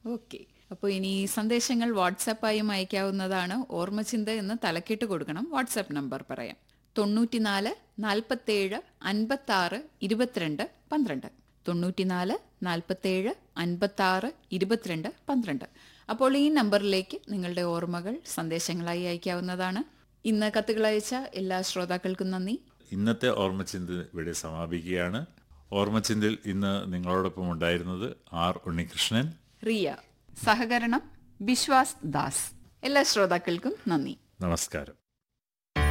okay അപ്പോൾ ഇനി സന്ദേശങ്ങൾ വാട്സാപ്പായും അയക്കാവുന്നതാണ് ഓർമ്മചിന്ത എന്ന് തലക്കിട്ട് കൊടുക്കണം വാട്സാപ്പ് നമ്പർ പറയാം തൊണ്ണൂറ്റിനാല് നാൽപ്പത്തേഴ് അൻപത്താറ് ഇരുപത്തിരണ്ട് പന്ത്രണ്ട് തൊണ്ണൂറ്റിനാല് നാൽപ്പത്തേഴ് അൻപത്താറ് ഇരുപത്തിരണ്ട് പന്ത്രണ്ട് അപ്പോൾ ഈ നമ്പറിലേക്ക് നിങ്ങളുടെ ഓർമ്മകൾ സന്ദേശങ്ങളായി അയക്കാവുന്നതാണ് ഇന്ന് കത്തുകൾ അയച്ച എല്ലാ ശ്രോതാക്കൾക്കും നന്ദി ഇന്നത്തെ ഓർമ്മചിന്ത ഇവിടെ സമാപിക്കുകയാണ് ഓർമ്മചിന്തയിൽ ഇന്ന് നിങ്ങളോടൊപ്പം ഉണ്ടായിരുന്നത് ആർ ഉണ്ണികൃഷ്ണൻ റിയ സഹകരണം ബിശ്വാസ് ദാസ് എല്ലാ ശ്രോതാക്കൾക്കും നന്ദി നമസ്കാരം